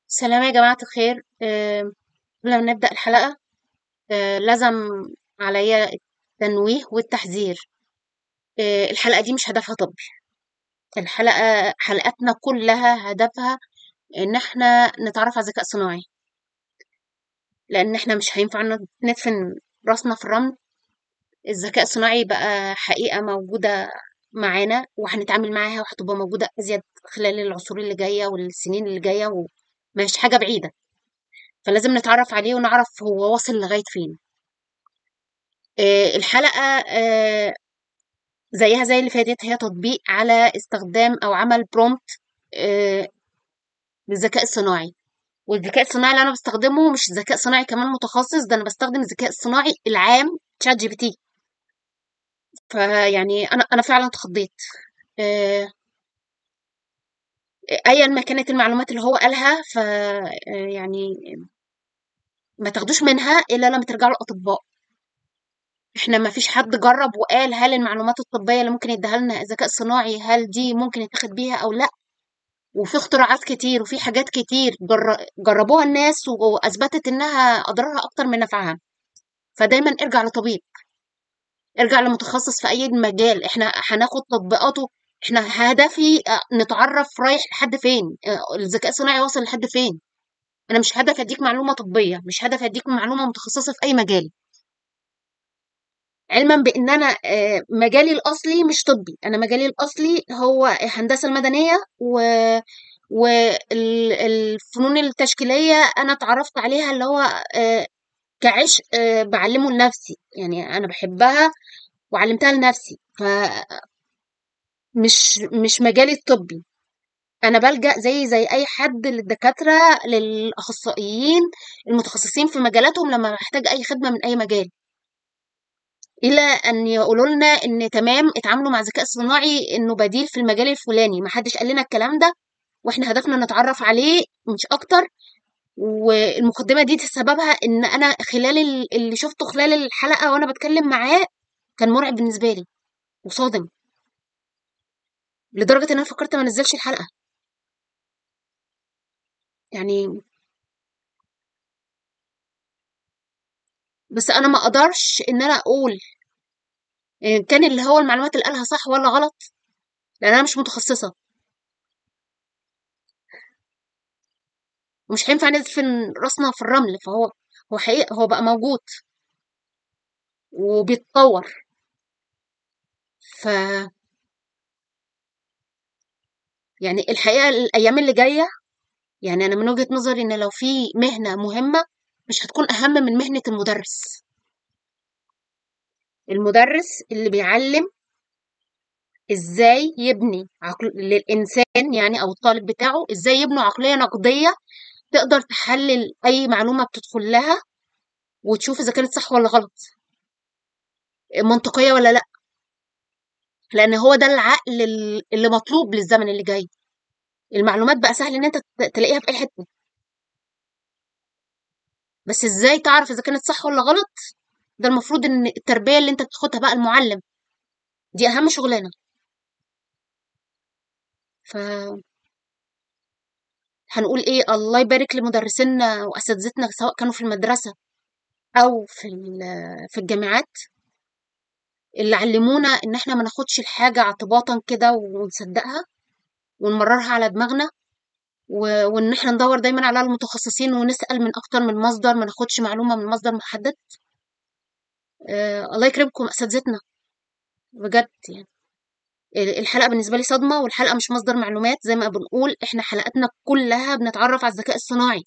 سلام يا جماعة الخير آه، قبل ما نبدأ الحلقة آه، لازم عليا التنويه والتحذير آه، الحلقة دي مش هدفها طبي الحلقة حلقاتنا كلها هدفها إن احنا نتعرف على الذكاء الصناعي لأن احنا مش هينفع ندفن راسنا في الرمل الذكاء الصناعي بقى حقيقة موجودة معانا وهنتعامل معاها وهتبقى موجودة أزيد خلال العصور اللي جاية والسنين اللي جاية ومش حاجة بعيدة فلازم نتعرف عليه ونعرف هو واصل لغاية فين آه، الحلقة آه، زيها زي اللي فاتت هي تطبيق على استخدام أو عمل برومبت بالذكاء الصناعي والذكاء الصناعي اللي أنا بستخدمه مش ذكاء صناعي كمان متخصص ده أنا بستخدم الذكاء الصناعي العام تشات جي بي تي فيعني أنا أنا فعلا اتخضيت آه، ايا ما كانت المعلومات اللي هو قالها ف يعني ما تاخدوش منها الا لما ترجعوا الاطباء احنا ما فيش حد جرب وقال هل المعلومات الطبيه اللي ممكن يديها لنا الذكاء الصناعي هل دي ممكن يتاخد بيها او لا وفي اختراعات كتير وفي حاجات كتير جر... جربوها الناس واثبتت انها اضرارها اكتر من نفعها فدايما ارجع لطبيب ارجع لمتخصص في اي مجال احنا هناخد تطبيقاته احنا هدفي نتعرف رايح لحد فين الذكاء الصناعي واصل لحد فين انا مش هدف اديك معلومه طبيه مش هدف اديك معلومه متخصصه في اي مجال علما بان انا مجالي الاصلي مش طبي انا مجالي الاصلي هو الهندسه المدنيه و والفنون التشكيليه انا اتعرفت عليها اللي هو كعشق بعلمه لنفسي يعني انا بحبها وعلمتها لنفسي ف مش مش مجالي الطبي انا بلجأ زي زي اي حد للدكاتره للاخصائيين المتخصصين في مجالاتهم لما بحتاج اي خدمه من اي مجال الى ان يقولوا لنا ان تمام اتعاملوا مع الذكاء الصناعي انه بديل في المجال الفلاني ما حدش قال لنا الكلام ده واحنا هدفنا نتعرف عليه مش اكتر والمقدمه دي سببها ان انا خلال اللي شفته خلال الحلقه وانا بتكلم معاه كان مرعب بالنسبه لي وصادم لدرجه ان انا فكرت ما انزلش الحلقه يعني بس انا ما اقدرش ان انا اقول إن كان اللي هو المعلومات اللي قالها صح ولا غلط لان انا مش متخصصه ومش هينفع ندفن راسنا في الرمل فهو هو حقيقة هو بقى موجود وبيتطور ف يعني الحقيقة الأيام اللي جاية يعني أنا من وجهة نظري إن لو في مهنة مهمة مش هتكون أهم من مهنة المدرس المدرس اللي بيعلم ازاي يبني عقل للإنسان يعني أو الطالب بتاعه ازاي يبنوا عقلية نقدية تقدر تحلل أي معلومة بتدخل لها وتشوف إذا كانت صح ولا غلط منطقية ولا لأ لأن هو ده العقل اللي مطلوب للزمن اللي جاي المعلومات بقى سهل إن أنت تلاقيها في أي حتة بس إزاي تعرف إذا كانت صح ولا غلط ده المفروض إن التربية اللي أنت بتاخدها بقى المعلم دي أهم شغلانة ف هنقول ايه الله يبارك لمدرسينا واساتذتنا سواء كانوا في المدرسه او في في الجامعات اللي علمونا ان احنا ما ناخدش الحاجه اعتباطا كده ونصدقها ونمررها على دماغنا وان احنا ندور دايما على المتخصصين ونسال من اكتر من مصدر ما ناخدش معلومه من مصدر محدد آه الله يكرمكم اساتذتنا بجد يعني الحلقة بالنسبة لي صدمة والحلقة مش مصدر معلومات زي ما بنقول احنا حلقاتنا كلها بنتعرف على الذكاء الصناعي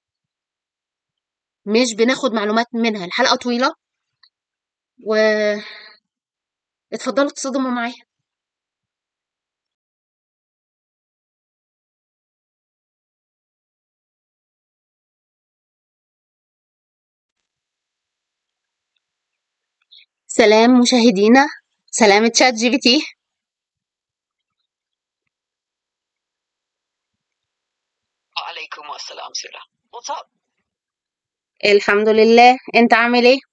مش بناخد معلومات منها الحلقة طويلة و اتفضلوا تصدموا معايا سلام مشاهدينا سلام تشات جي بي تي وعليكم السلام سيرة What's up? الحمد لله انت عامل ايه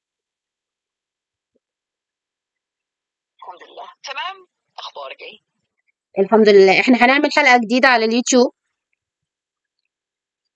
الحمد لله تمام أخبارك إيه؟ الحمد لله احنا هنعمل حلقة جديدة على اليوتيوب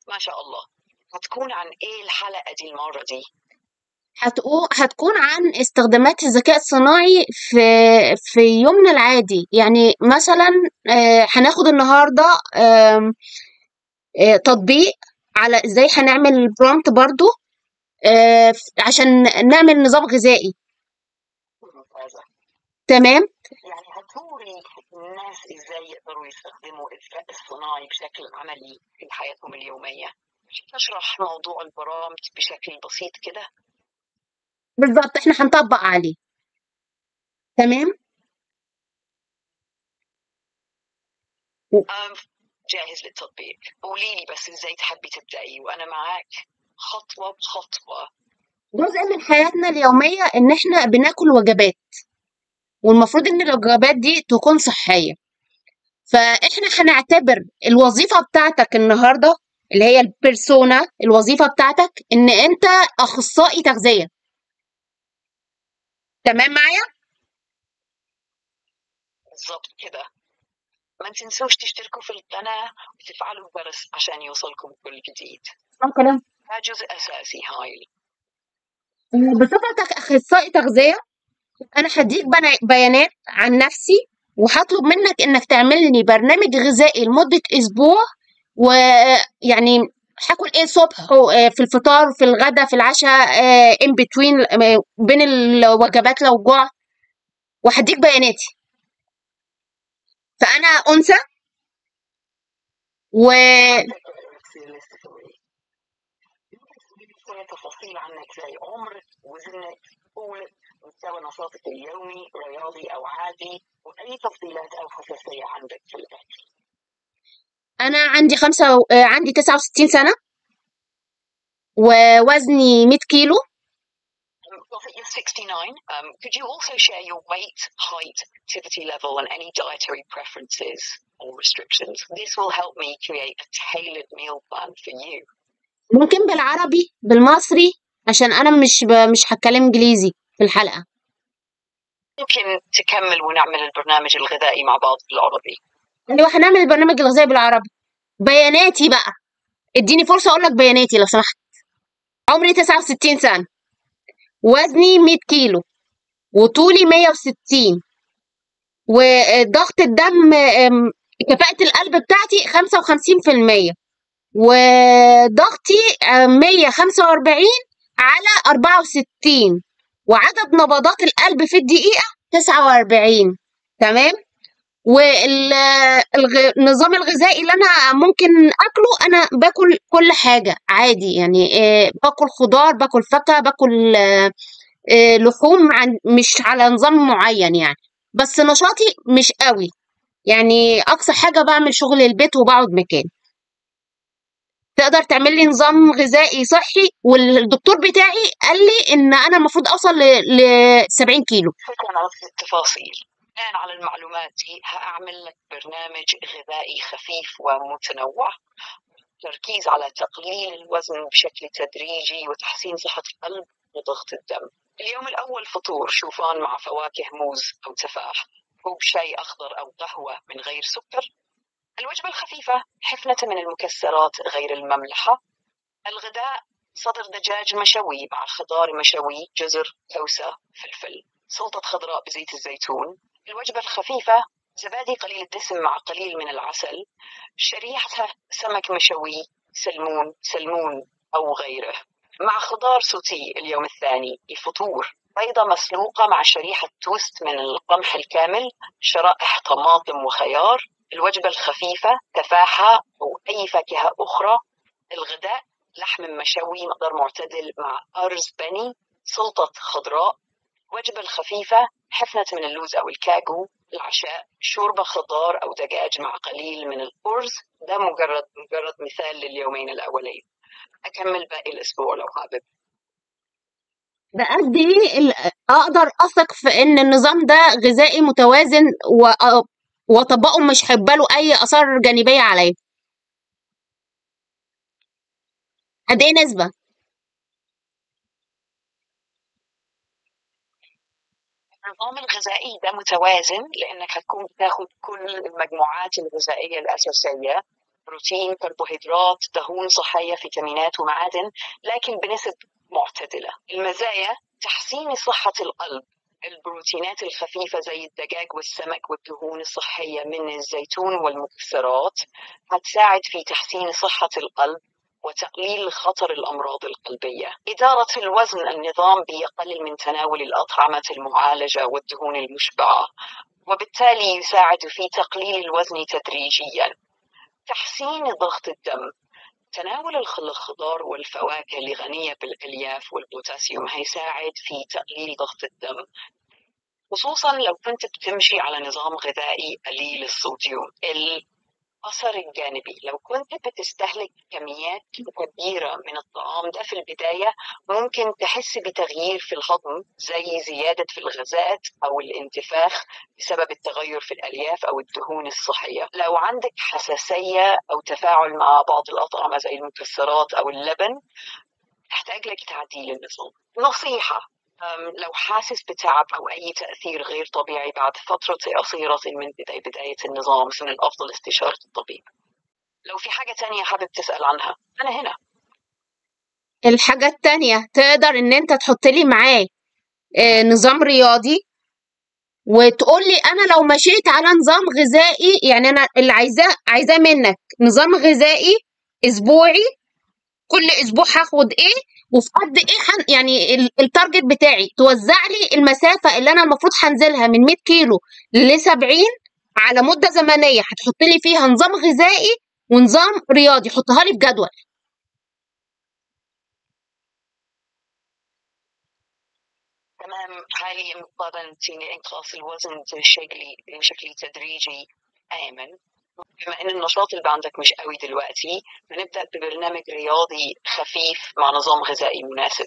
ما شاء الله هتكون عن ايه الحلقة دي المرة دي هتقو... هتكون عن استخدامات الذكاء الصناعي في في يومنا العادي يعني مثلا آه، هناخد النهارده آم، آه، تطبيق على ازاي هنعمل برومت برضو آه، ف- عشان نعمل نظام غذائي ممتازة تمام يعني هتوري الناس ازاي يقدروا يستخدموا الذكاء الصناعي بشكل عملي في حياتهم اليومية تشرح موضوع البرامج بشكل بسيط كده بالظبط احنا هنطبق عليه تمام أم جاهز للتطبيق قولي لي بس ازاي تحبي تبدأي وانا معاك خطوة بخطوة جزء من حياتنا اليومية إن إحنا بناكل وجبات والمفروض إن الوجبات دي تكون صحية فإحنا هنعتبر الوظيفة بتاعتك النهاردة اللي هي البيرسونا الوظيفة بتاعتك إن أنت أخصائي تغذية تمام معايا؟ بالظبط كده ما تنسوش تشتركوا في القناة وتفعلوا الجرس عشان يوصلكم كل جديد كلام ده جزء أساسي هاي بصفتك أخصائي تغذية أنا هديك بنا- بيانات عن نفسي وهطلب منك إنك تعمل لي برنامج غذائي لمدة أسبوع ويعني هاكل ايه الصبح و- في الفطار في الغداء في العشاء ان بتوين بين الوجبات لو جوع وهديك بياناتي فانا انثى و شوية تفاصيل عنك زي عمرك وزنك طولك مستوى نشاطك اليومي رياضي أو عادي وأي تفضيلات أو حساسية عندك في الأكل انا عندي خمسة و... آه، عندي 69 سنة ووزني 100 كيلو Um, Prophet, you're 69. Um, could you also share your weight, height, activity level, and any dietary preferences or restrictions? This will help me create a tailored meal plan for you. ممكن بالعربي بالمصري عشان انا مش ب... مش هتكلم انجليزي في الحلقة ممكن تكمل ونعمل البرنامج الغذائي مع بعض بالعربي. ايوه هنعمل البرنامج الغذائي بالعربي بياناتي بقى اديني فرصة اقول لك بياناتي لو سمحت عمري 69 سنة وزني 100 كيلو وطولي 160 وضغط الدم أم، كفاءة القلب بتاعتي 55% وضغطي أم، 145 على 64 وعدد نبضات القلب في الدقيقة 49 تمام والنظام الغذائي اللي انا ممكن اكله انا باكل كل حاجه عادي يعني آه، باكل خضار باكل فاكهه باكل آه، آه، لحوم عن مش على نظام معين يعني بس نشاطي مش قوي يعني اقصى حاجه بعمل شغل البيت وبقعد مكان تقدر تعمل لي نظام غذائي صحي والدكتور بتاعي قال لي ان انا المفروض اوصل ل 70 كيلو شكرا على التفاصيل. الآن على المعلومات دي هأعمل لك برنامج غذائي خفيف ومتنوع تركيز على تقليل الوزن بشكل تدريجي وتحسين صحة القلب وضغط الدم اليوم الأول فطور شوفان مع فواكه موز أو تفاح كوب شاي أخضر أو قهوة من غير سكر الوجبة الخفيفة حفنة من المكسرات غير المملحة الغداء صدر دجاج مشوي مع خضار مشوي جزر كوسة فلفل سلطة خضراء بزيت الزيتون الوجبة الخفيفة زبادي قليل الدسم مع قليل من العسل شريحة سمك مشوي سلمون سلمون أو غيره مع خضار سوتي اليوم الثاني الفطور بيضة مسلوقة مع شريحة توست من القمح الكامل شرائح طماطم وخيار الوجبة الخفيفة تفاحة أو أي فاكهة أخرى الغداء لحم مشوي مقدار معتدل مع أرز بني سلطة خضراء الوجبة الخفيفة حفنة من اللوز أو الكاجو العشاء شوربة خضار أو دجاج مع قليل من الأرز ده مجرد مجرد مثال لليومين الأولين أكمل باقي الأسبوع لو حابب ده قد ايه ال- اقدر اثق في ان النظام ده غذائي متوازن و- واطبقه مش هيبقى له اي اثار جانبيه عليا قد ايه نسبه النظام الغذائي ده متوازن لأنك هتكون بتاخد كل المجموعات الغذائية الأساسية بروتين كربوهيدرات دهون صحية فيتامينات ومعادن لكن بنسب معتدلة المزايا تحسين صحة القلب البروتينات الخفيفة زي الدجاج والسمك والدهون الصحية من الزيتون والمكسرات هتساعد في تحسين صحة القلب وتقليل خطر الأمراض القلبية إدارة الوزن النظام بيقلل من تناول الأطعمة المعالجة والدهون المشبعة وبالتالي يساعد في تقليل الوزن تدريجيا تحسين ضغط الدم تناول الخضار والفواكه اللي غنية بالألياف والبوتاسيوم هيساعد في تقليل ضغط الدم خصوصا لو كنت بتمشي على نظام غذائي قليل الصوديوم الأثر الجانبي لو كنت بتستهلك كميات كبيرة من الطعام ده في البداية ممكن تحس بتغيير في الهضم زي زيادة في الغازات أو الانتفاخ بسبب التغير في الألياف أو الدهون الصحية لو عندك حساسية أو تفاعل مع بعض الأطعمة زي المكسرات أو اللبن تحتاج لك تعديل النظام نصيحة لو حاسس بتعب أو أي تأثير غير طبيعي بعد فترة قصيرة من بداية النظام من الأفضل استشارة الطبيب لو في حاجة تانية حابب تسأل عنها أنا هنا الحاجة التانية تقدر إن أنت تحط لي معاه آه، نظام رياضي وتقول لي أنا لو مشيت على نظام غذائي يعني أنا اللي عايزاه عايزاه منك نظام غذائي أسبوعي كل أسبوع هاخد إيه وفي قد ايه حن يعني التارجت بتاعي توزع لي المسافه اللي انا المفروض هنزلها من 100 كيلو ل 70 على مده زمنيه هتحط لي فيها نظام غذائي ونظام رياضي حطها لي في جدول تمام حاليا مقارنة إنقاص الوزن بشكل بشكل تدريجي آمن بما ان النشاط اللي عندك مش قوي دلوقتي بنبدا ببرنامج رياضي خفيف مع نظام غذائي مناسب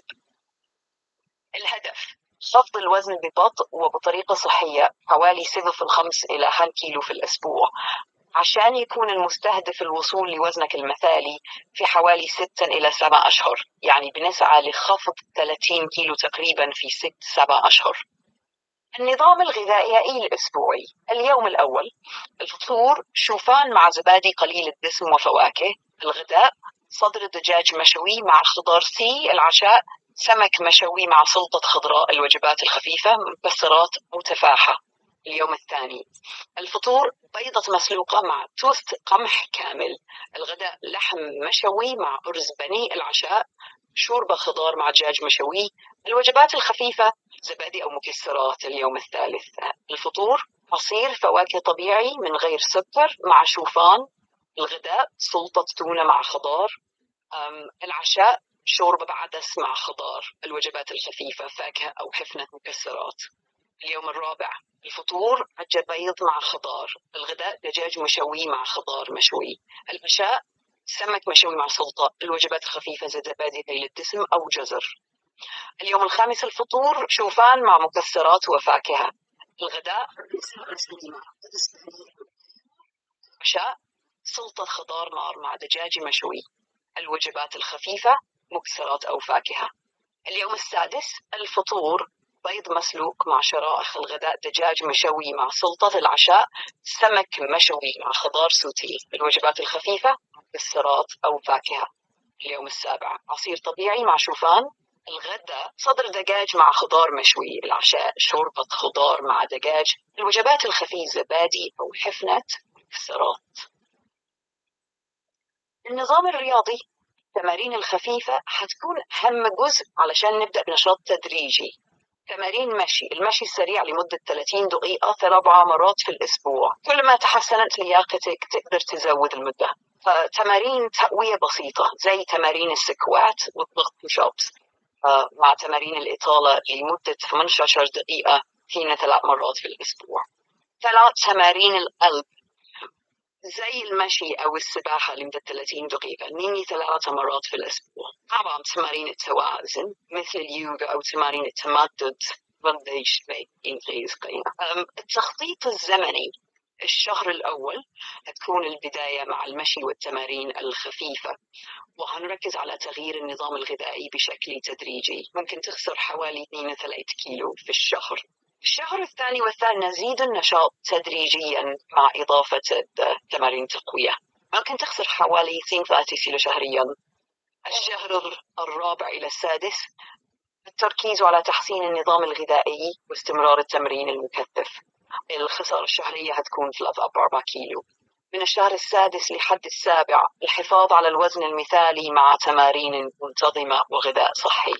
الهدف خفض الوزن ببطء وبطريقة صحية حوالي صفر في الخمس إلى 1 كيلو في الأسبوع عشان يكون المستهدف الوصول لوزنك المثالي في حوالي 6 إلى 7 أشهر يعني بنسعى لخفض 30 كيلو تقريبا في 6 7 أشهر النظام الغذائي الأسبوعي اليوم الأول الفطور شوفان مع زبادي قليل الدسم وفواكه الغداء صدر دجاج مشوي مع خضار سي العشاء سمك مشوي مع سلطة خضراء الوجبات الخفيفة مكسرات أو تفاحة اليوم الثاني الفطور بيضة مسلوقة مع توست قمح كامل الغداء لحم مشوي مع أرز بني العشاء شوربة خضار مع دجاج مشوي الوجبات الخفيفة زبادي أو مكسرات اليوم الثالث الفطور عصير فواكه طبيعي من غير سكر مع شوفان الغداء سلطة تونة مع خضار العشاء شوربة بعدس مع خضار الوجبات الخفيفة فاكهة أو حفنة مكسرات اليوم الرابع الفطور عجة بيض مع خضار الغداء دجاج مشوي مع خضار مشوي العشاء سمك مشوي مع سلطة الوجبات الخفيفة زبادي ذيل الدسم أو جزر اليوم الخامس الفطور شوفان مع مكسرات وفاكهة الغداء عشاء سلطة خضار نار مع دجاج مشوي الوجبات الخفيفة مكسرات أو فاكهة اليوم السادس الفطور بيض مسلوق مع شرائح الغداء دجاج مشوي مع سلطة العشاء سمك مشوي مع خضار سوتي الوجبات الخفيفة مكسرات أو فاكهة اليوم السابع عصير طبيعي مع شوفان الغداء صدر دجاج مع خضار مشوي العشاء شوربة خضار مع دجاج الوجبات الخفيفة زبادي أو حفنة مكسرات النظام الرياضي التمارين الخفيفة حتكون أهم جزء علشان نبدأ بنشاط تدريجي تمارين مشي المشي السريع لمدة 30 دقيقة أربع مرات في الأسبوع كل ما تحسنت لياقتك تقدر تزود المدة فتمارين تقوية بسيطة زي تمارين السكوات والضغط بوش مع تمارين الإطالة لمدة 18 دقيقة فينا ثلاث مرات في الأسبوع ثلاث تمارين القلب زي المشي أو السباحة لمدة 30 دقيقة نيني ثلاث مرات في الأسبوع طبعا تمارين التوازن مثل اليوغا أو تمارين التمدد التخطيط الزمني الشهر الأول هتكون البداية مع المشي والتمارين الخفيفة وهنركز على تغيير النظام الغذائي بشكل تدريجي ممكن تخسر حوالي 2 3 كيلو في الشهر الشهر الثاني والثالث نزيد النشاط تدريجيا مع إضافة تمارين تقوية ممكن تخسر حوالي 32 كيلو شهريا الشهر الرابع إلى السادس التركيز على تحسين النظام الغذائي واستمرار التمرين المكثف الخسارة الشهرية هتكون 3 أو 4 كيلو من الشهر السادس لحد السابع الحفاظ على الوزن المثالي مع تمارين منتظمة وغذاء صحي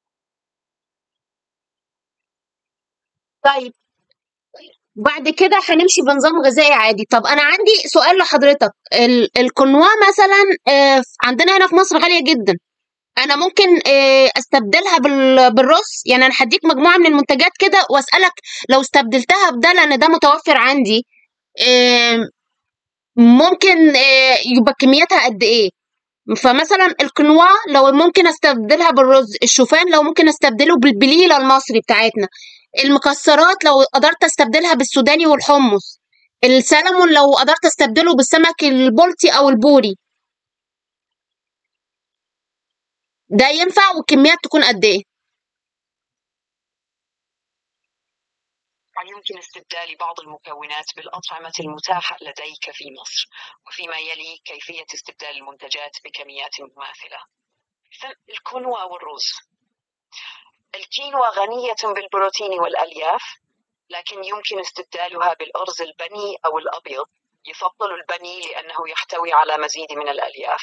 طيب بعد كده هنمشي بنظام غذائي عادي طب انا عندي سؤال لحضرتك ال- الكنوا مثلا آه، عندنا هنا في مصر غالية جدا انا ممكن آه، استبدلها بال- بالرز يعني انا هديك مجموعة من المنتجات كده واسألك لو استبدلتها بده لان ده متوفر عندي آه، ممكن آه، يبقى كميتها قد ايه فمثلا القنوع لو ممكن استبدلها بالرز الشوفان لو ممكن استبدله بالبليلة المصري بتاعتنا المكسرات لو قدرت استبدلها بالسوداني والحمص السلمون لو قدرت استبدله بالسمك البلطي او البوري ده ينفع والكميات تكون قد ايه يمكن استبدال بعض المكونات بالأطعمة المتاحة لديك في مصر وفيما يلي كيفية استبدال المنتجات بكميات مماثلة الكنوة والرز الكينوا غنية بالبروتين والألياف لكن يمكن استبدالها بالأرز البني أو الأبيض يفضل البني لأنه يحتوي على مزيد من الألياف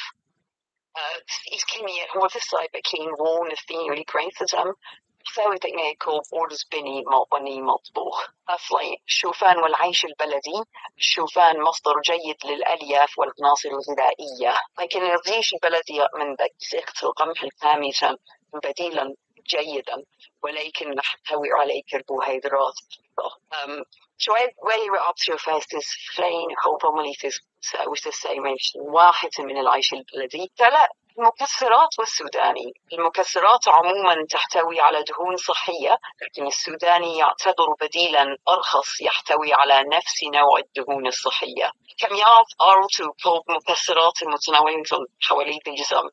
الكيمياء هو في الصيب كين وون الثيوري كريثزم تساوي تقنية أرز بني بني مطبوخ أصلي الشوفان والعيش البلدي الشوفان مصدر جيد للألياف والعناصر الغذائية لكن العيش البلدي من ذلك القمح الخامسا بديلا جيدا ولكن نحتوي عليه كربوهيدرات شوية وهي أبصر فاستس فلين هو بمليتس وتسايمش واحد من العيش البلدي ثلاث المكسرات والسوداني المكسرات عموما تحتوي على دهون صحية لكن السوداني يعتبر بديلا أرخص يحتوي على نفس نوع الدهون الصحية كميات أرتو كوب مكسرات متنوعة حوالي الجسم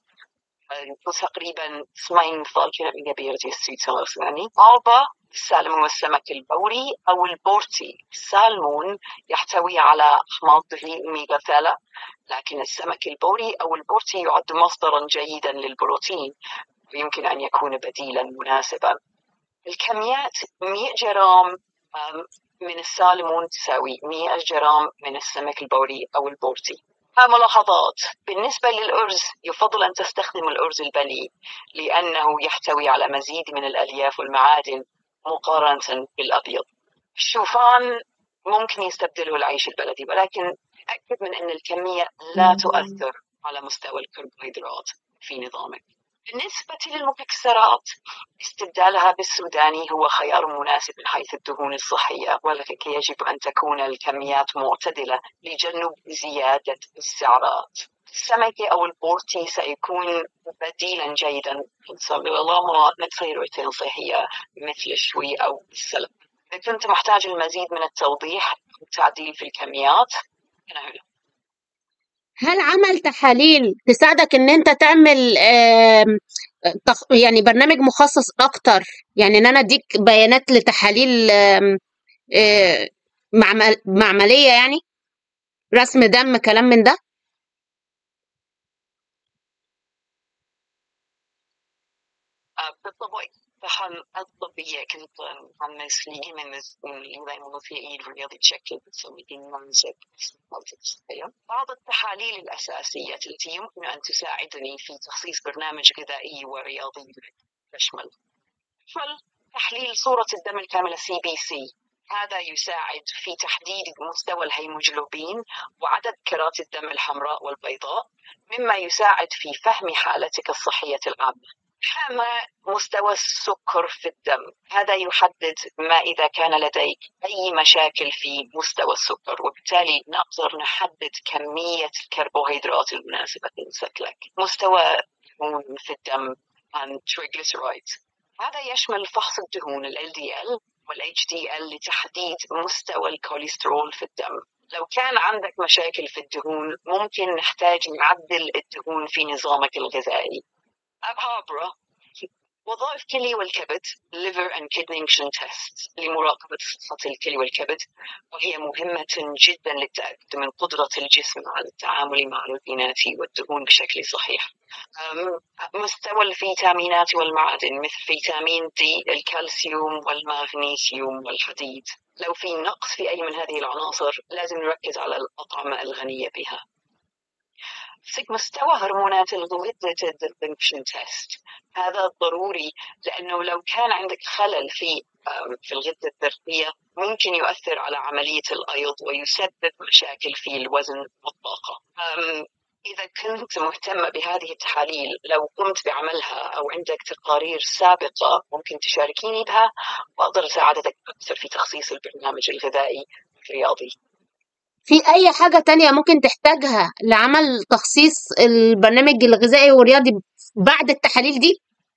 تقريبا 2 كيلو بيرتي السيتوس يعني أربعة السالمون والسمك البوري أو البورتي السالمون يحتوي على أحماض دهنية أوميغا 3 لكن السمك البوري أو البورتي يعد مصدرا جيدا للبروتين ويمكن أن يكون بديلا مناسبا الكميات 100 جرام من السالمون تساوي 100 جرام من السمك البوري أو البورتي ملاحظات بالنسبة للأرز يفضل أن تستخدم الأرز البني لأنه يحتوي على مزيد من الألياف والمعادن مقارنة بالأبيض الشوفان ممكن يستبدله العيش البلدي ولكن تأكد من أن الكمية لا تؤثر على مستوى الكربوهيدرات في نظامك بالنسبة للمكسرات استبدالها بالسوداني هو خيار مناسب من حيث الدهون الصحية ولكن يجب أن تكون الكميات معتدلة لجنب زيادة السعرات السمكة أو البورتي سيكون بديلا جيدا الله نتصير صحية مثل الشوي أو السلق إذا كنت محتاج المزيد من التوضيح والتعديل في الكميات أنا هنا هل عمل تحاليل تساعدك ان انت تعمل آم، تخ- يعني برنامج مخصص اكتر يعني ان انا اديك بيانات لتحاليل آم، آه، معمل معملية يعني رسم دم كلام من ده بالطبع فهم الطبية كنت عم مسلي من من في ايد رياضي بشكل بتسوي مناسب بعض التحاليل الأساسية التي يمكن أن تساعدني في تخصيص برنامج غذائي ورياضي تشمل تشمل تحليل صورة الدم الكاملة سي بي سي هذا يساعد في تحديد مستوى الهيموجلوبين وعدد كرات الدم الحمراء والبيضاء مما يساعد في فهم حالتك الصحية العامة كما مستوى السكر في الدم هذا يحدد ما إذا كان لديك أي مشاكل في مستوى السكر وبالتالي نقدر نحدد كمية الكربوهيدرات المناسبة تنسك لك مستوى الدهون في الدم and triglycerides هذا يشمل فحص الدهون ال LDL وال HDL لتحديد مستوى الكوليسترول في الدم لو كان عندك مشاكل في الدهون ممكن نحتاج نعدل الدهون في نظامك الغذائي أبهابرة وظائف كلي والكبد liver and kidney function tests لمراقبة صحة الكلي والكبد وهي مهمة جدا للتأكد من قدرة الجسم على التعامل مع البروتينات والدهون بشكل صحيح مستوى الفيتامينات والمعادن مثل فيتامين دي الكالسيوم والمغنيسيوم والحديد لو في نقص في أي من هذه العناصر لازم نركز على الأطعمة الغنية بها مستوى هرمونات الغدة function test هذا ضروري لأنه لو كان عندك خلل في في الغدة الدرقية ممكن يؤثر على عملية الأيض ويسبب مشاكل في الوزن والطاقة إذا كنت مهتمة بهذه التحاليل لو قمت بعملها أو عندك تقارير سابقة ممكن تشاركيني بها وأقدر أساعدك أكثر في تخصيص البرنامج الغذائي الرياضي في أي حاجة تانية ممكن تحتاجها لعمل تخصيص البرنامج الغذائي والرياضي بعد التحاليل دي؟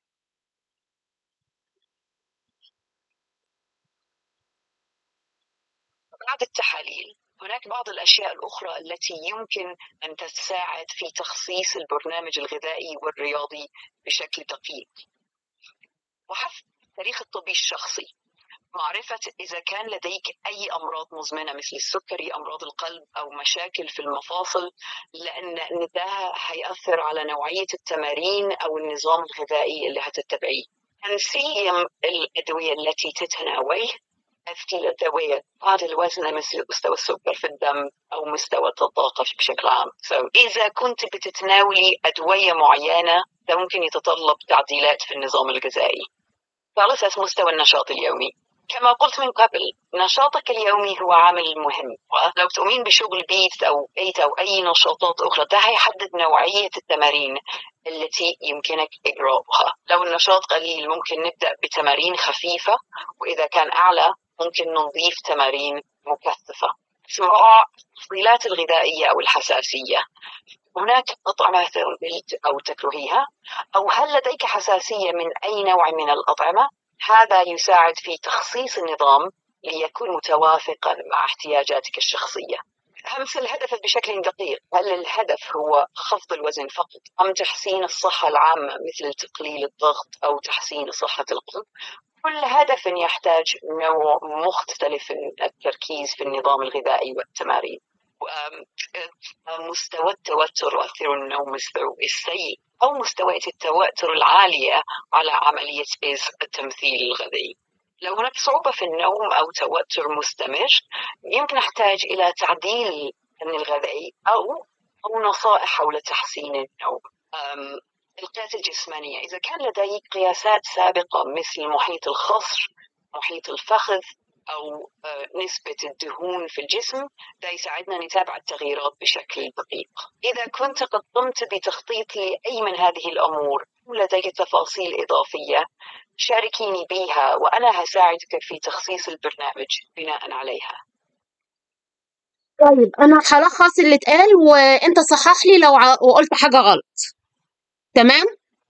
بعد التحاليل هناك بعض الأشياء الأخرى التي يمكن أن تساعد في تخصيص البرنامج الغذائي والرياضي بشكل دقيق وحسب التاريخ الطبي الشخصي معرفة إذا كان لديك أي أمراض مزمنة مثل السكري أمراض القلب أو مشاكل في المفاصل لأن ده هيأثر على نوعية التمارين أو النظام الغذائي اللي هتتبعيه تنسيم الأدوية التي تتناوله أفتي الأدوية بعض الوزن مثل مستوى السكر في الدم أو مستوى الطاقة بشكل عام so إذا كنت بتتناولي أدوية معينة ده ممكن يتطلب تعديلات في النظام الغذائي على أساس مستوى النشاط اليومي كما قلت من قبل نشاطك اليومي هو عامل مهم ولو تؤمن بشغل بيت أو بيت أو أي نشاطات أخرى ده هيحدد نوعية التمارين التي يمكنك إجراؤها لو النشاط قليل ممكن نبدأ بتمارين خفيفة وإذا كان أعلى ممكن نضيف تمارين مكثفة سواء التفضيلات الغذائية أو الحساسية هناك أطعمة أو تكرهيها أو هل لديك حساسية من أي نوع من الأطعمة هذا يساعد في تخصيص النظام ليكون متوافقا مع احتياجاتك الشخصية همس الهدف بشكل دقيق هل الهدف هو خفض الوزن فقط أم تحسين الصحة العامة مثل تقليل الضغط أو تحسين صحة القلب كل هدف يحتاج نوع مختلف من التركيز في النظام الغذائي والتمارين مستوى التوتر وأثر النوم السيء أو مستويات التوتر العالية على عملية التمثيل الغذائي لو هناك صعوبة في النوم أو توتر مستمر يمكن نحتاج إلى تعديل الغذائي أو أو نصائح حول تحسين النوم القياس الجسمانية إذا كان لديك قياسات سابقة مثل محيط الخصر محيط الفخذ أو آه، نسبة الدهون في الجسم ده يساعدنا نتابع التغييرات بشكل دقيق إذا كنت قد قمت بتخطيط لأي من هذه الأمور ولديك تفاصيل إضافية شاركيني بها وأنا هساعدك في تخصيص البرنامج بناء عليها طيب أنا هلخص اللي اتقال وأنت صحح لي لو ع... وقلت حاجة غلط تمام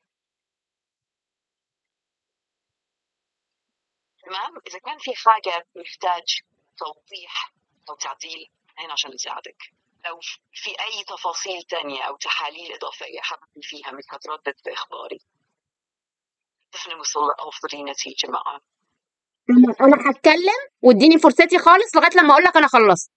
تمام اذا كان في حاجه محتاج توضيح او تعديل هنا عشان نساعدك لو في اي تفاصيل تانية او تحاليل اضافيه حابب فيها مش هتردد في اخباري كيف نوصل لافضل نتيجه معاه انا هتكلم واديني فرصتي خالص لغايه لما اقول لك انا خلصت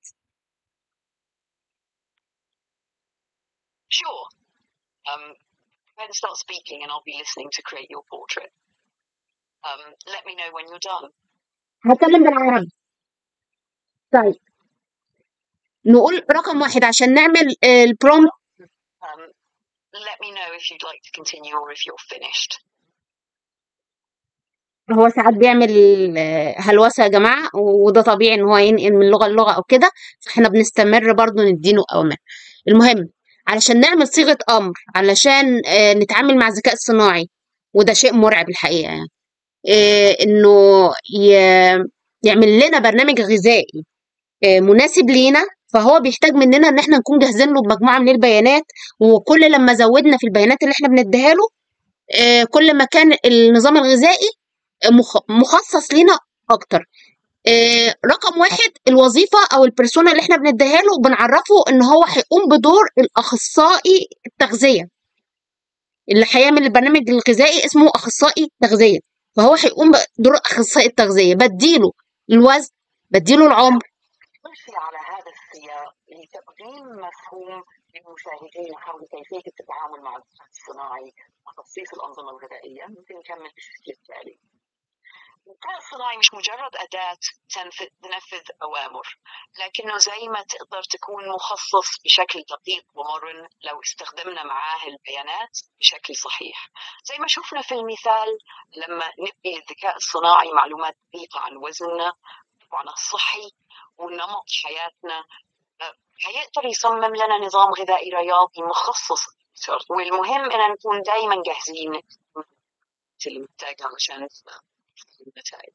Sure. Um, go start speaking and I'll be listening to create your portrait. Um, let me know when you're done. هتكلم بالعربي طيب نقول رقم واحد عشان نعمل البرومت Um, let me know if you'd like to continue or if you're finished. هو ساعات بيعمل آه، هلوسة يا جماعة وده طبيعي ان هو ينقل من لغة للغة او كده فاحنا بنستمر برضو نديله اوامر المهم علشان نعمل صيغة امر علشان آه، نتعامل مع الذكاء الصناعي وده شيء مرعب الحقيقة يعني آه، انه ي- يعمل لنا برنامج غذائي آه، مناسب لينا فهو بيحتاج مننا ان احنا نكون جاهزين له بمجموعه من البيانات وكل لما زودنا في البيانات اللي احنا بنديها له آه، كل ما كان النظام الغذائي مخ- مخصص لينا اكتر آه، رقم واحد الوظيفه او البرسونا اللي احنا بنديها له بنعرفه ان هو هيقوم بدور الاخصائي التغذيه اللي هيعمل البرنامج الغذائي اسمه اخصائي تغذيه فهو هيقوم بدور اخصائي التغذيه بديله الوزن بديله العمر نمشي على هذا السياق لتقديم مفهوم للمشاهدين حول كيفيه التعامل مع الذكاء الصناعي وتخصيص الانظمه الغذائيه ممكن نكمل بالشكل التالي. الذكاء الصناعي مش مجرد أداة تنفذ أوامر لكنه زي ما تقدر تكون مخصص بشكل دقيق ومرن لو استخدمنا معاه البيانات بشكل صحيح زي ما شفنا في المثال لما نبي الذكاء الصناعي معلومات دقيقة عن وزننا وعن الصحي ونمط حياتنا هيقدر يصمم لنا نظام غذائي رياضي مخصص والمهم ان نكون دائما جاهزين المحتاجة عشان النتائج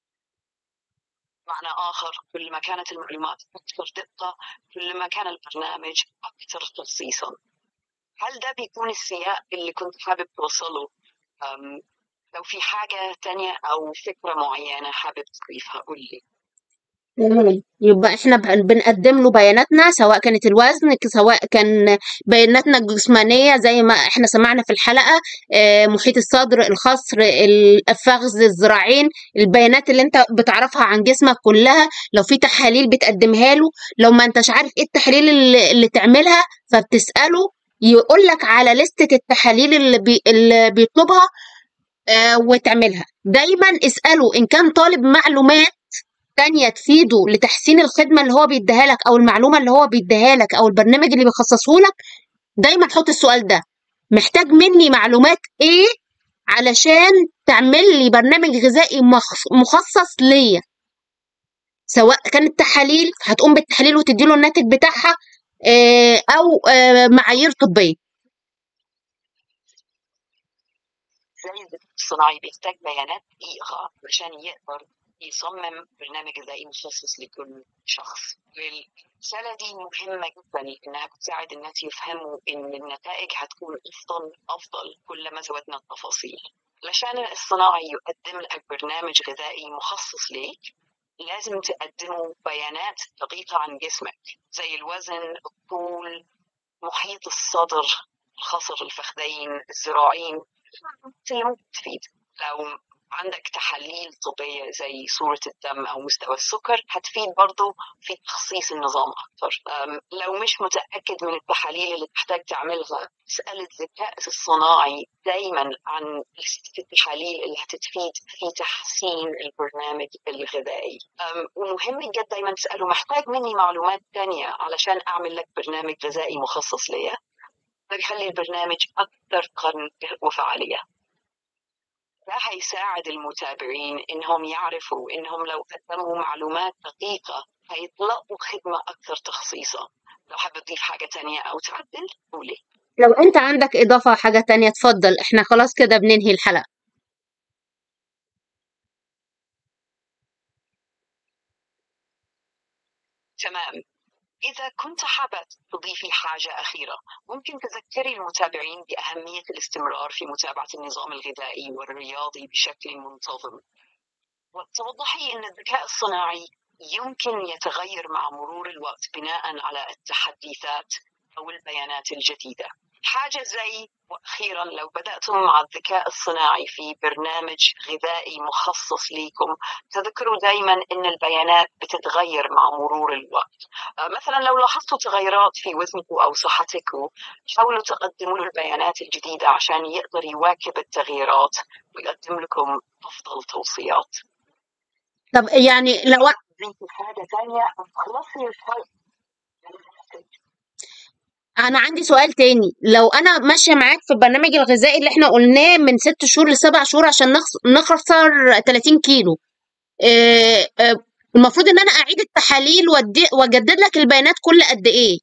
معنى آخر كل ما كانت المعلومات أكثر دقة كل ما كان البرنامج أكثر تخصيصا هل ده بيكون السياق اللي كنت حابب توصله لو في حاجة تانية أو فكرة معينة حابب تضيفها قول لي يبقى احنا بنقدم له بياناتنا سواء كانت الوزن سواء كان بياناتنا الجسمانية زي ما احنا سمعنا في الحلقة اه محيط الصدر الخصر الفخذ الذراعين البيانات اللي انت بتعرفها عن جسمك كلها لو في تحاليل بتقدمها له لو ما انتش عارف ايه التحاليل اللي, اللي تعملها فبتسأله يقول لك على لستة التحاليل اللي, بي اللي بيطلبها اه وتعملها دايما اسأله ان كان طالب معلومات تانية تفيده لتحسين الخدمة اللي هو بيديها لك أو المعلومة اللي هو بيديها لك أو البرنامج اللي بيخصصه لك دايما حط السؤال ده محتاج مني معلومات إيه علشان تعمل لي برنامج غذائي مخصص ليا سواء كانت تحاليل هتقوم بالتحاليل وتديله الناتج بتاعها أو معايير طبية زي الصناعي بيحتاج بيانات دقيقة عشان يقدر يصمم برنامج غذائي مخصص لكل شخص الرسالة دي مهمة جدا إنها بتساعد الناس يفهموا إن النتائج هتكون أفضل أفضل كلما زودنا التفاصيل علشان الصناعي يقدم لك برنامج غذائي مخصص ليك لازم تقدمه بيانات دقيقة عن جسمك زي الوزن الطول محيط الصدر الخصر الفخذين الذراعين اللي ممكن تفيد لو عندك تحاليل طبية زي صورة الدم أو مستوى السكر هتفيد برضو في تخصيص النظام أكثر لو مش متأكد من التحاليل اللي تحتاج تعملها اسأل الذكاء الصناعي دايما عن التحاليل اللي هتفيد في تحسين البرنامج الغذائي ومهم جدا دايما تسأله محتاج مني معلومات تانية علشان أعمل لك برنامج غذائي مخصص ليا ده بيخلي البرنامج أكثر قرن وفعالية ده هيساعد المتابعين انهم يعرفوا انهم لو قدموا معلومات دقيقة هيطلقوا خدمة اكثر تخصيصا لو حابب تضيف حاجة تانية او تعدل قولي لو انت عندك اضافة حاجة تانية تفضل احنا خلاص كده بننهي الحلقة تمام إذا كنت حابة تضيفي حاجة أخيرة ممكن تذكري المتابعين بأهمية الاستمرار في متابعة النظام الغذائي والرياضي بشكل منتظم وتوضحي أن الذكاء الصناعي يمكن يتغير مع مرور الوقت بناء على التحديثات أو البيانات الجديدة حاجة زي وأخيرا لو بدأتم مع الذكاء الصناعي في برنامج غذائي مخصص لكم تذكروا دائما أن البيانات بتتغير مع مرور الوقت مثلا لو لاحظتوا تغيرات في وزنكم أو صحتكم حاولوا تقدموا له البيانات الجديدة عشان يقدر يواكب التغييرات ويقدم لكم أفضل توصيات طب يعني لو حاجة ثانية خلصي الفرق انا عندي سؤال تاني لو انا ماشيه معاك في البرنامج الغذائي اللي احنا قلناه من ست شهور لسبع شهور عشان نخسر 30 كيلو إيه المفروض ان انا اعيد التحاليل واجدد لك البيانات كل قد ايه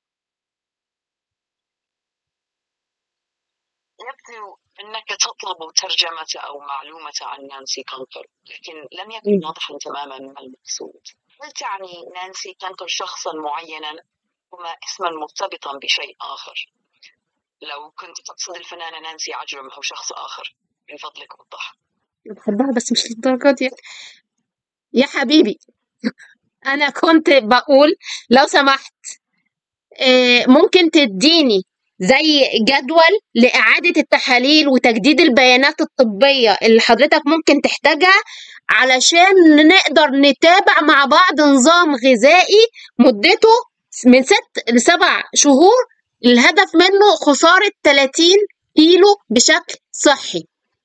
يبدو انك تطلب ترجمه او معلومه عن نانسي كانكر لكن لم يكن واضحا تماما ما المقصود هل تعني نانسي كانكر شخصا معينا هما اسما مرتبطا بشيء آخر لو كنت تقصد الفنانة نانسي عجرم أو شخص آخر من فضلك وضح بحبها بس مش للدرجة دي يا حبيبي أنا كنت بقول لو سمحت ممكن تديني زي جدول لإعادة التحاليل وتجديد البيانات الطبية اللي حضرتك ممكن تحتاجها علشان نقدر نتابع مع بعض نظام غذائي مدته من ست لسبع شهور الهدف منه خسارة 30 كيلو بشكل صحي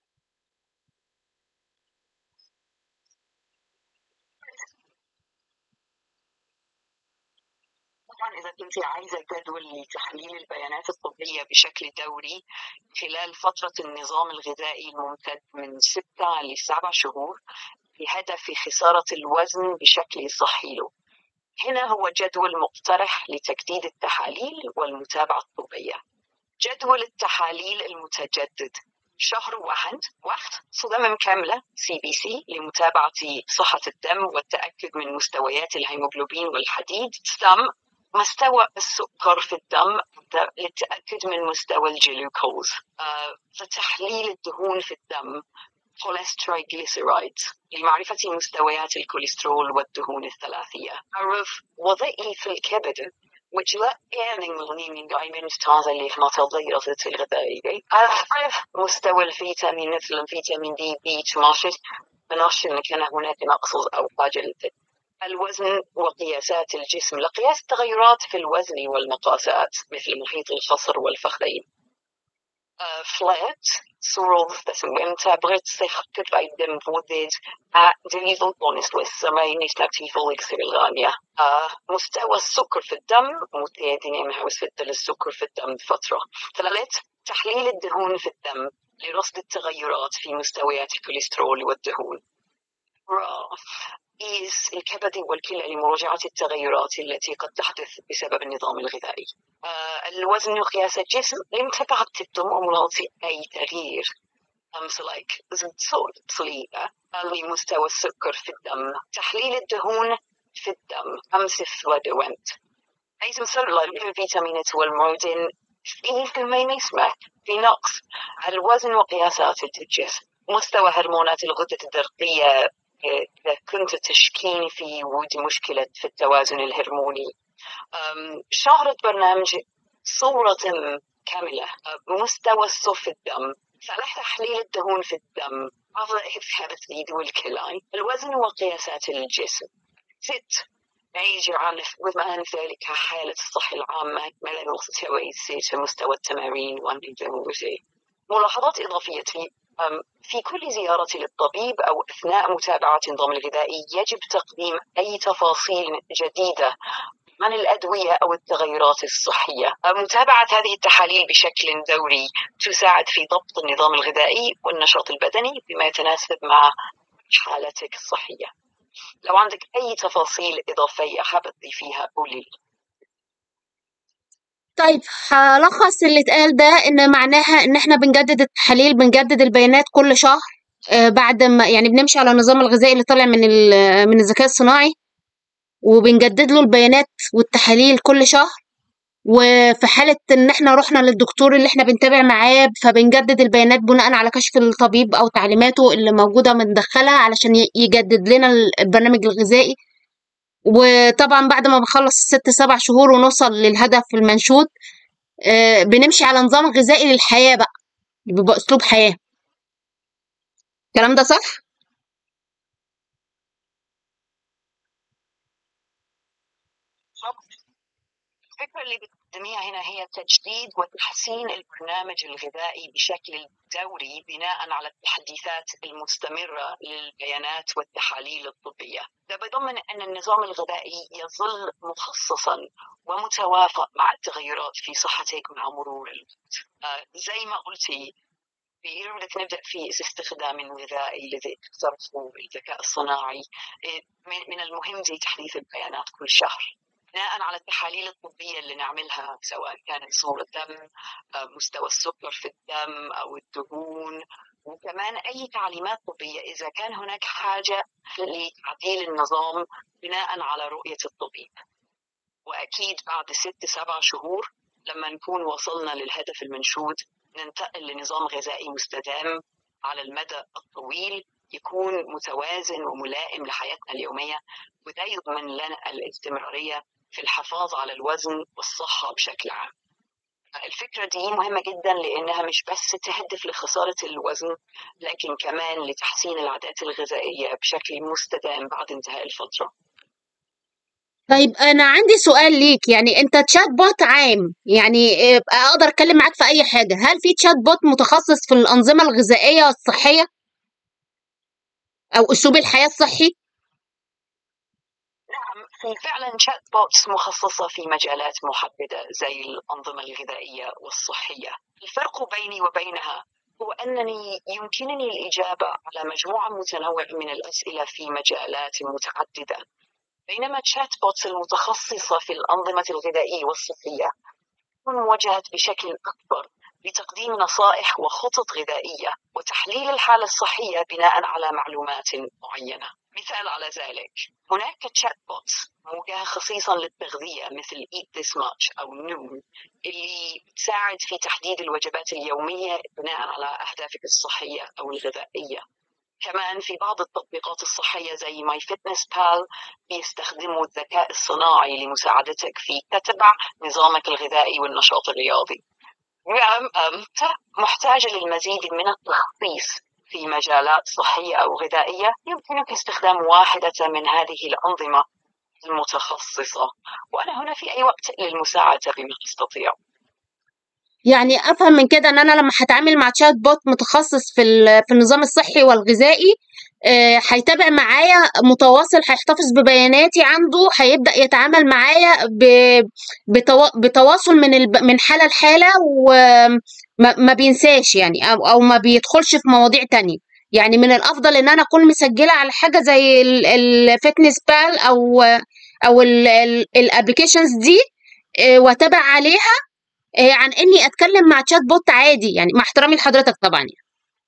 طبعا إذا كنت عايزة جدول لتحليل البيانات الطبية بشكل دوري خلال فترة النظام الغذائي الممتد من ستة لسبع شهور بهدف خسارة الوزن بشكل صحي له هنا هو جدول مقترح لتجديد التحاليل والمتابعة الطبية جدول التحاليل المتجدد شهر واحد وقت صدمة كاملة سي بي سي لمتابعة صحة الدم والتأكد من مستويات الهيموغلوبين والحديد دم مستوى السكر في الدم للتأكد من مستوى الجلوكوز آه، تحليل الدهون في الدم cholesterol لمعرفة مستويات الكوليسترول والدهون الثلاثية أعرف وظائف الكبد which لا يعني من دائما تازة لهماتوضيرة الغذائية أعرف مستوى الفيتامين مثل الفيتامين دي بي 12 بنشر إن كان هناك نقص أو حاجة الوزن وقياسات الجسم لقياس التغيرات في الوزن والمقاسات مثل محيط الخصر والفخذين فلات صورة تبغت تقدم فودد دليل بونس والسماء نشتكي فولك سيلغانيا مستوى السكر في الدم متيدين محوس في السكر في الدم فترة ثلاثة تحليل الدهون في الدم لرصد التغيرات في مستويات الكوليسترول والدهون إيس الكبد والكلى لمراجعة التغيرات التي قد تحدث بسبب النظام الغذائي آه، الوزن وقياس الجسم لمتابعة الدم وملاحظة أي تغيير مثل like صليبة لمستوى السكر في الدم تحليل الدهون في الدم أمس فلودوينت أي مثل الفيتامينات والمعدن في الماء يسمح في نقص الوزن وقياسات الجسم مستوى هرمونات الغدة الدرقية إذا كنت تشكين في وجود مشكلة في التوازن الهرموني شهرة برنامج صورة كاملة مستوى الصف في الدم صالح تحليل الدهون في الدم أفضل إثبات اليد والكلى الوزن وقياسات الجسم ست نعيش عن ومع ذلك حالة الصحة العامة مستوى مستوى التمارين والنظام ملاحظات إضافية في في كل زيارة للطبيب أو أثناء متابعة النظام الغذائي يجب تقديم أي تفاصيل جديدة عن الأدوية أو التغيرات الصحية متابعة هذه التحاليل بشكل دوري تساعد في ضبط النظام الغذائي والنشاط البدني بما يتناسب مع حالتك الصحية لو عندك أي تفاصيل إضافية حابة تضيفيها قولي لي طيب هلخص اللي اتقال ده ان معناها ان احنا بنجدد التحاليل بنجدد البيانات كل شهر آه، بعد ما يعني بنمشي على النظام الغذائي اللي طالع من من الذكاء الصناعي وبنجدد له البيانات والتحاليل كل شهر وفي حالة إن إحنا رحنا للدكتور اللي إحنا بنتابع معاه فبنجدد البيانات بناء على كشف الطبيب أو تعليماته اللي موجودة بندخلها علشان يجدد لنا البرنامج الغذائي وطبعا بعد ما بنخلص الست سبع شهور ونوصل للهدف المنشود آه، بنمشي على نظام غذائي للحياة بقى بيبقى أسلوب حياة الكلام ده صح؟ الفكرة اللي بتقدميها هنا هي تجديد وتحسين البرنامج الغذائي بشكل دوري بناء على التحديثات المستمرة للبيانات والتحاليل الطبية ده بيضمن أن النظام الغذائي يظل مخصصا ومتوافق مع التغيرات في صحتك مع مرور الوقت آه زي ما قلتي بدك نبدا في استخدام الغذائي الذي اقترحه الذكاء الصناعي آه، من المهم زي تحديث البيانات كل شهر بناء على التحاليل الطبية اللي نعملها سواء كانت صورة دم آه، مستوى السكر في الدم أو الدهون وكمان أي تعليمات طبية إذا كان هناك حاجة لتعديل النظام بناء على رؤية الطبيب وأكيد بعد ست سبع شهور لما نكون وصلنا للهدف المنشود ننتقل لنظام غذائي مستدام على المدى الطويل يكون متوازن وملائم لحياتنا اليومية وده يضمن لنا الاستمرارية في الحفاظ على الوزن والصحة بشكل عام الفكرة دي مهمة جدا لأنها مش بس تهدف لخسارة الوزن لكن كمان لتحسين العادات الغذائية بشكل مستدام بعد انتهاء الفترة طيب انا عندي سؤال ليك يعني انت تشات بوت عام يعني آه، اقدر اتكلم معاك في اي حاجه هل في تشات بوت متخصص في الانظمه الغذائيه والصحيه او اسلوب الحياه الصحي نعم في فعلا شات بوتس مخصصة في مجالات محددة زي الأنظمة الغذائية والصحية الفرق بيني وبينها هو أنني يمكنني الإجابة على مجموعة متنوعة من الأسئلة في مجالات متعددة بينما تشات بوتس المتخصصة في الأنظمة الغذائية والصحية تكون موجهة بشكل أكبر لتقديم نصائح وخطط غذائية وتحليل الحالة الصحية بناء على معلومات معينة مثال على ذلك هناك تشات بوتس موجهة خصيصا للتغذية مثل Eat This Much أو نوم اللي بتساعد في تحديد الوجبات اليومية بناء على أهدافك الصحية أو الغذائية كمان في بعض التطبيقات الصحية زي ماي فيتنس بال بيستخدموا الذكاء الصناعي لمساعدتك في تتبع نظامك الغذائي والنشاط الرياضي نعم أنت محتاج للمزيد من التخصيص في مجالات صحية أو غذائية يمكنك استخدام واحدة من هذه الأنظمة المتخصصة وأنا هنا في أي وقت للمساعدة بما أستطيع يعني افهم من كده ان انا لما هتعامل مع تشات بوت متخصص في ال- في النظام الصحي والغذائي آه، هيتابع معايا متواصل هيحتفظ ببياناتي عنده هيبدأ يتعامل معايا ب- بتوا- بتواصل من الب- من حالة لحالة وما ما بينساش يعني او او ما بيدخلش في مواضيع تانية يعني من الافضل ان انا اكون مسجلة على حاجة زي الفتنس بال او او الابلكيشنز دي آه، واتابع عليها آه، عن اني اتكلم مع تشات بوت عادي يعني مع احترامي لحضرتك طبعا يعني.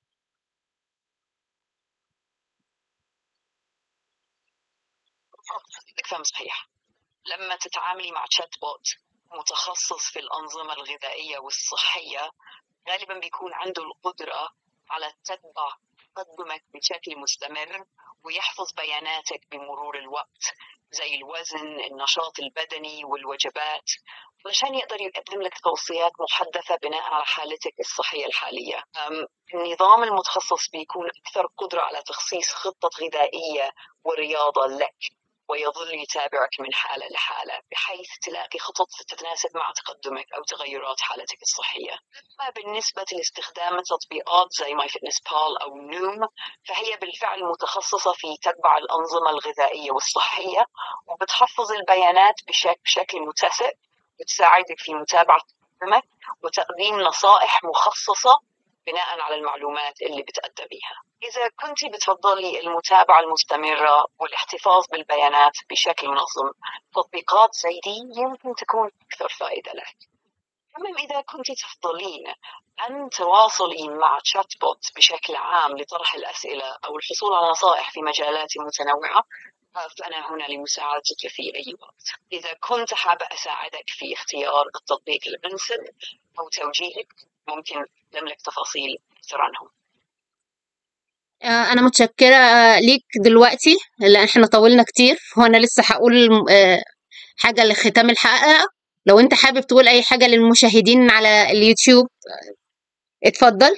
بالضبط فهم صحيح لما تتعاملي مع تشات بوت متخصص في الأنظمة الغذائية والصحية غالبا بيكون عنده القدرة على تتبع تقدمك بشكل مستمر ويحفظ بياناتك بمرور الوقت زي الوزن النشاط البدني والوجبات علشان يقدر يقدم لك توصيات محدثة بناء على حالتك الصحية الحالية أم، النظام المتخصص بيكون أكثر قدرة على تخصيص خطة غذائية ورياضة لك ويظل يتابعك من حالة لحالة بحيث تلاقي خطط تتناسب مع تقدمك أو تغيرات حالتك الصحية أما بالنسبة لاستخدام تطبيقات زي ماي فيتنس بال أو نوم فهي بالفعل متخصصة في تتبع الأنظمة الغذائية والصحية وبتحفظ البيانات بشك بشكل متسق وتساعدك في متابعة تقدمك وتقديم نصائح مخصصة بناء على المعلومات اللي بتقدميها إذا كنت بتفضلي المتابعة المستمرة والاحتفاظ بالبيانات بشكل منظم تطبيقات زي دي يمكن تكون أكثر فائدة لك أما إذا كنت تفضلين أن تواصلي مع تشات بوت بشكل عام لطرح الأسئلة أو الحصول على نصائح في مجالات متنوعة فأنا هنا لمساعدتك في أي وقت إذا كنت حابة أساعدك في اختيار التطبيق الأنسب أو توجيهك ممكن أقدم لك تفاصيل أكثر عنهم آه، انا متشكره آه، ليك دلوقتي لان احنا طولنا كتير وانا لسه هقول آه، حاجه لختام الحلقه لو انت حابب تقول اي حاجه للمشاهدين على اليوتيوب آه، اتفضل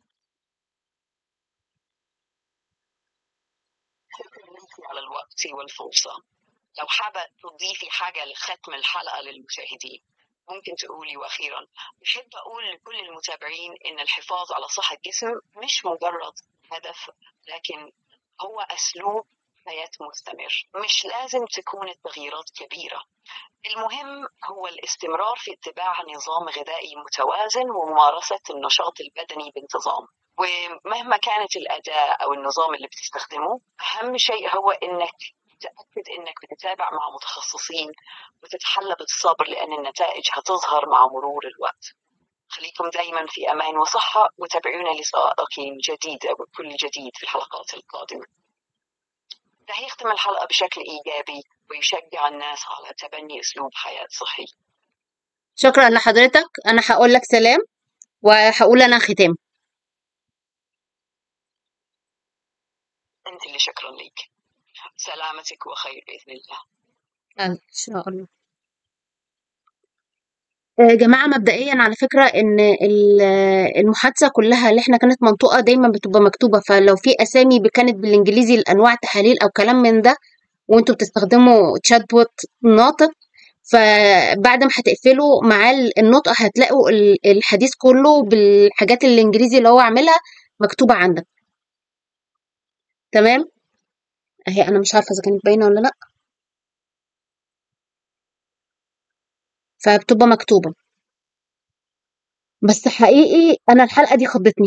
شكرا لك على الوقت والفرصة لو حابة تضيفي حاجة لختم الحلقة للمشاهدين ممكن تقولي وأخيرا بحب أقول لكل المتابعين إن الحفاظ على صحة الجسم مش مجرد هدف لكن هو أسلوب حياة مستمر مش لازم تكون التغييرات كبيرة المهم هو الاستمرار في اتباع نظام غذائي متوازن وممارسة النشاط البدني بانتظام ومهما كانت الأداة أو النظام اللي بتستخدمه أهم شيء هو إنك تأكد إنك بتتابع مع متخصصين وتتحلى بالصبر لأن النتائج هتظهر مع مرور الوقت خليكم دائما في أمان وصحة وتابعونا لسائق جديدة وكل جديد في الحلقات القادمة ده هيختم الحلقة بشكل إيجابي ويشجع الناس على تبني أسلوب حياة صحي شكرا لحضرتك انا هقول لك سلام وهقول انا ختام أنت اللي شكرا لك سلامتك وخير بإذن الله ان شاء الله يا جماعة مبدئيا على فكرة إن ال- المحادثة كلها اللي احنا كانت منطوقة دايما بتبقى مكتوبة فلو في أسامي ب- كانت بالإنجليزي لأنواع تحاليل أو كلام من ده وانتوا بتستخدموا تشات بوت ناطق فبعد ما هتقفلوا معاه ال- النطق هتلاقوا ال- الحديث كله بالحاجات الإنجليزي اللي هو عاملها مكتوبة عندك تمام اهي أنا مش عارفة إذا كانت باينة ولا لأ فبتبقى مكتوبة بس حقيقي أنا الحلقة دي خضتني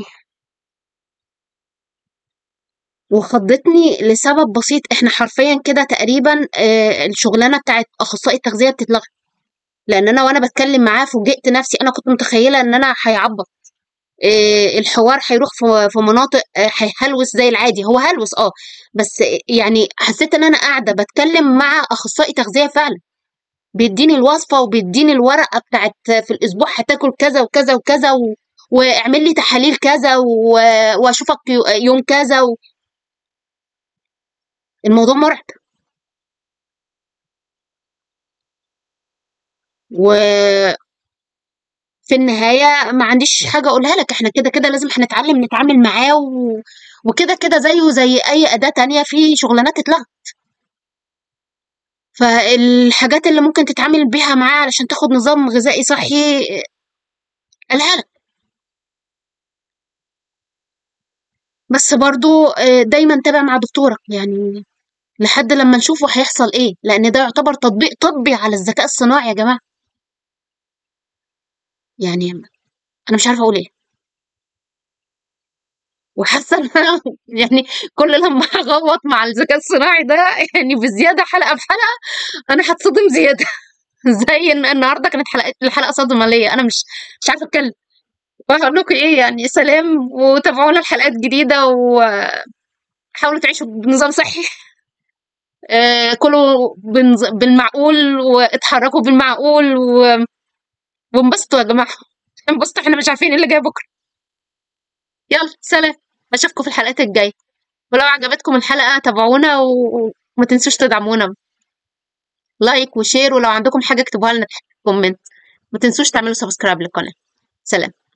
وخضتني لسبب بسيط احنا حرفيا كده تقريبا آه، الشغلانه بتاعت اخصائي التغذيه بتتلغي لان انا وانا بتكلم معاه فوجئت نفسي انا كنت متخيله ان انا هيعبط آه، الحوار هيروح في في مناطق آه، هيهلوس زي العادي هو هلوس اه بس آه، يعني حسيت ان انا قاعده بتكلم مع اخصائي تغذيه فعلا بيديني الوصفه وبيديني الورقه بتاعت في الاسبوع هتاكل كذا وكذا وكذا و... واعمل لي تحاليل كذا و... واشوفك يو- يوم كذا و... الموضوع مرعب وفي النهاية ما عنديش حاجة أقولها لك احنا كده كده لازم هنتعلم نتعامل معاه و... وكده كده زيه زي أي أداة تانية في شغلانات اتلغت فالحاجات اللي ممكن تتعامل بيها معاه علشان تاخد نظام غذائي صحي قالها لك بس برضو آه، دايما تابع مع دكتورك يعني لحد لما نشوفه هيحصل ايه لان ده يعتبر تطبيق طبي على الذكاء الصناعي يا جماعة يعني انا مش عارفة اقول ايه وحاسه ان انا يعني كل لما اغوط مع الذكاء الصناعي ده يعني بزياده حلقه بحلقه انا هتصدم زياده زي ان النهارده كانت حلقه الحلقه صدمه ليا انا مش مش عارفه اتكلم وهقول لكم ايه يعني سلام وتابعونا الحلقات جديده وحاولوا تعيشوا بنظام صحي آه، كلوا بنز- بالمعقول واتحركوا بالمعقول و- وانبسطوا يا جماعه انبسطوا احنا مش عارفين ايه اللي جاي بكره يلا سلام اشوفكم في الحلقات الجايه ولو عجبتكم الحلقه تابعونا و- وما تنسوش تدعمونا لايك وشير ولو عندكم حاجه اكتبوها لنا تحت في الكومنت ما تنسوش تعملوا سبسكرايب للقناه سلام